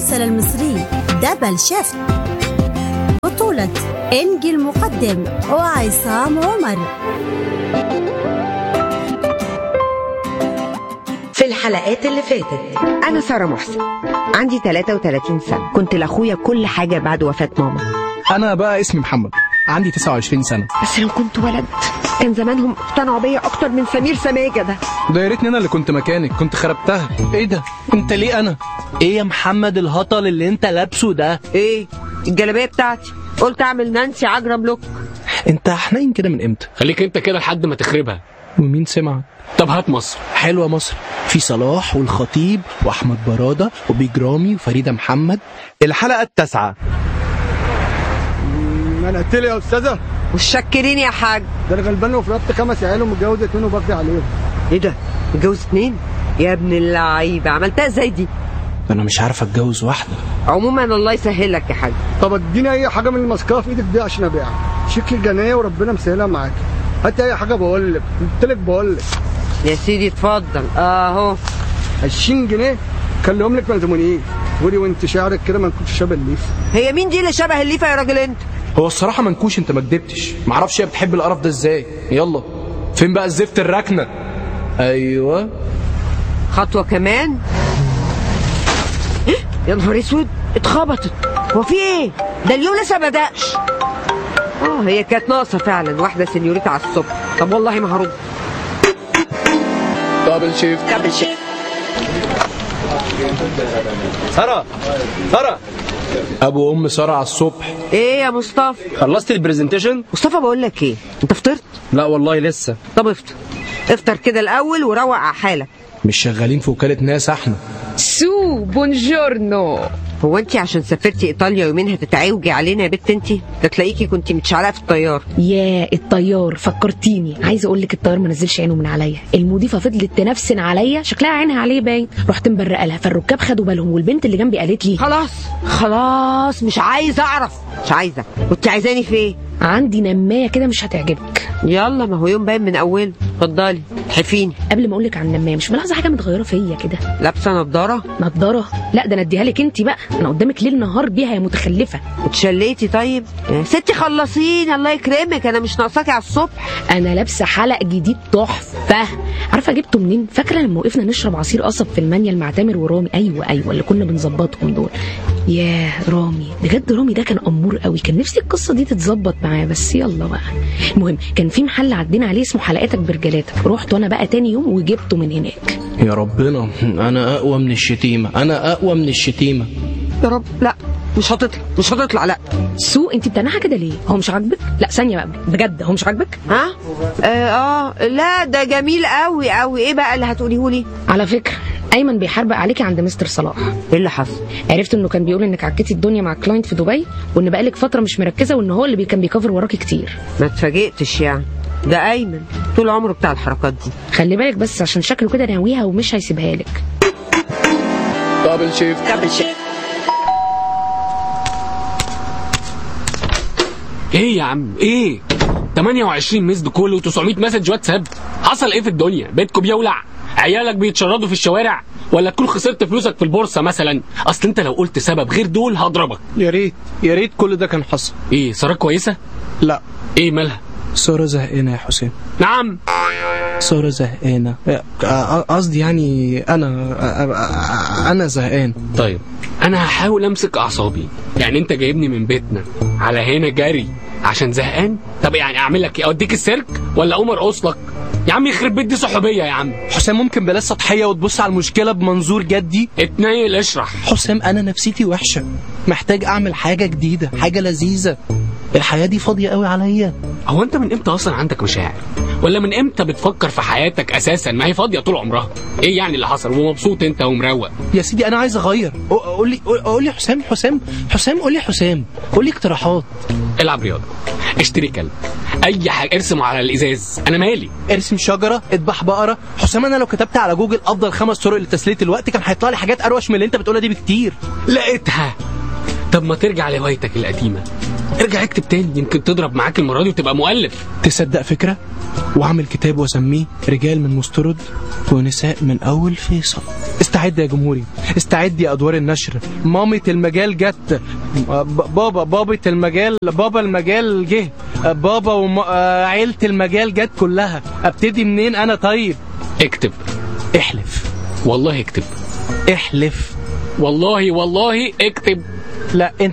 المسلسل المصري دبل شيفت بطولة إنجي المقدم وعصام عمر في الحلقات اللي فاتت أنا سارة محسن عندي 33 سنة كنت لأخويا كل حاجة بعد وفاة ماما انا بقى اسمي محمد عندي 29 سنه بس لو كنت ولد كان زمانهم اقتنعوا بيا أكتر من سمير سماجة ده ده يا ريتني انا اللي كنت مكانك كنت خربتها ايه ده انت ليه انا ايه يا محمد الهطل اللي انت لابسه ده إيه الجلابية بتاعتي قلت أعمل نانسي عجرم لوك انت حنين كده من امتى خليك انت كده لحد ما تخربها ومين سمع طب هات مصر حلوه مصر في صلاح والخطيب واحمد براده وبيجرامي وفريده محمد الحلقة التاسعة انا قلت لي يا استاذه والشكرين يا حاج ده انا غلبان وفي رقبتي خمس عيال ومتجوز اتنين وبقضي عليهم إيه ده متجوز اتنين يا ابن اللعيبة عملتها ازاي دي انا مش عارف اتجوز واحده عموما الله يسهلك يا حاج طب اديني اي حاجه من المسكره في ايدك دي عشان ابيعها شكل جنيه وربنا مسهلها معاك هات اي حاجه بقول لك قلت لك بقول لك يا سيدي اتفضل اهو 20 جنيه خليهم لك ملزمونيين ودي وانت شعرك كده ما كنتش شبه الليف هي مين دي اللي شبه الليفة يا راجل انت هو الصراحه منكوش انت ما كدبتش معرفش هي بتحب القرف ده ازاي يلا فين بقى الزفت الركنه ايوه خطوة كمان يا نهار اسود اتخبطت هو في ايه ده اليوم لسه ما بدأش اه هي كانت ناقصة فعلا واحدة سنيوريتا على الصبح طب والله ما هرد دبل شيفت دبل شيء سارة سارة ابو ام ساره على الصبح ايه يا مصطفى خلصت البرزنتيشن مصطفى بقول لك ايه انت فطرت لا والله لسه طب افطر افطر كده الاول وروق على حالك مش شغالين في وكاله ناس احنا سو بونجورنو هو انت عشان سافرتي ايطاليا يومين هتتعوجي علينا يا بت انت ده تلاقيكي كنت متشعلقه في الطيار يا الطيار فكرتيني عايزه اقول لك الطيار ما نزلش عينه من عليا المضيفه فضلت تنفسن عليا شكلها عينها عليه باين رحت مبرقه لها فالركاب خدوا بالهم والبنت اللي جنبي قالت لي خلاص خلاص مش عايزه اعرف مش عايزه كنت عايزاني في ايه عندي نمايه كده مش هتعجبك يلا ما هو يوم باين من اوله اتفضلي حفيني قبل ما اقول لك عن النمايه مش ملاحظه حاجه متغيره فيا كده لابسه نضاره نضاره لا ده انا اديها لك انت بقى انا قدامك ليل نهار بيها يا متخلفه اتشليتي طيب يا ستي خلصيني الله يكرمك انا مش ناقصاكي على الصبح انا لابسه حلق جديد تحفه عارفه جبته منين فاكره لما وقفنا نشرب عصير قصب في المانيال مع تامر ورامي ايوه ايوه اللي كنا بنظبطهم دول ياه رامي بجد رامي ده كان امور قوي كان نفسي القصه دي تتظبط معاه بس يلا بقى المهم كان في محل عدينا عليه اسمه حلقاتك برجلاتك رحت وانا بقى تاني يوم وجبته من هناك يا ربنا انا اقوى من الشتيمه انا اقوى من الشتيمه يا رب لا مش هتطلع مش هتطلع لا سو انت بتنحى كده ليه هو مش عاجبك لا ثانيه بقى بجد هو مش عاجبك ها اه, آه لا ده جميل قوي قوي ايه بقى اللي هتقوليه لي على فكره ايمن بيحربق عليكي عند مستر صلاح ايه اللي حصل عرفت انه كان بيقول انك عكيتي الدنيا مع كلاينت في دبي وان بقالك فتره مش مركزه وان هو اللي بي- كان بيكفر وراكي كتير ما اتفاجئتش يعني ده ايمن طول عمره بتاع الحركات دي خلي بالك بس عشان شكله كده ناويها ومش هيسيبها لك دبل شيفت دبل شيء ايه يا عم ايه 28 مسد كول و900 مسج واتساب حصل ايه في الدنيا بيتكم بيولع عيالك بيتشردوا في الشوارع ولا تكون خسرت فلوسك في البورصه مثلا اصل انت لو قلت سبب غير دول هضربك يا ريت يا ريت كل ده كان حصل ايه ساره كويسه لا ايه مالها ساره زهقانه يا حسين نعم ساره زهقانه آه، قصدي يعني انا آه، آه، انا زهقان طيب انا هحاول امسك اعصابي يعني انت جايبني من بيتنا على هنا جري عشان زهقان طب يعني اعمل لك ايه اوديك السيرك ولا اقوم ارقص لك يا عم يخرب بيت دي صحوبيه يا عم حسام ممكن بلاش سطحيه وتبص على المشكله بمنظور جدي اتنيل اشرح حسام انا نفسيتي وحشه محتاج اعمل حاجه جديده حاجه لذيذه الحياه دي فاضيه قوي عليا هو انت من امتى اصلا عندك مشاعر ولا من امتى بتفكر في حياتك اساسا ما هي فاضيه طول عمرها ايه يعني اللي حصل ومبسوط انت ومروق يا سيدي انا عايز اغير قو- قول لي قول لي حسام حسام حسام قول لي حسام قول لي اقتراحات العب رياضه اشتري كلب اي حاجه ارسمه على الازاز انا مالي ارسم شجره اذبح بقره حسام انا لو كتبت على جوجل افضل خمس طرق لتسليه الوقت كان هيطلع لي حاجات اروش من اللي انت بتقولها دي بكتير لقيتها طب ما ترجع لهوايتك القديمه ارجع اكتب تاني يمكن تضرب معاك المره دي وتبقى مؤلف تصدق فكرة وأعمل كتاب وأسميه رجال من مسترد ونساء من أول فيصل استعد يا جمهوري استعد يا أدوار النشر مامة المجال جت ب- بابا بابة المجال بابا المجال جه بابا وعيلة المجال جت كلها ابتدي منين أنا طيب اكتب احلف والله اكتب احلف والله والله اكتب لا انت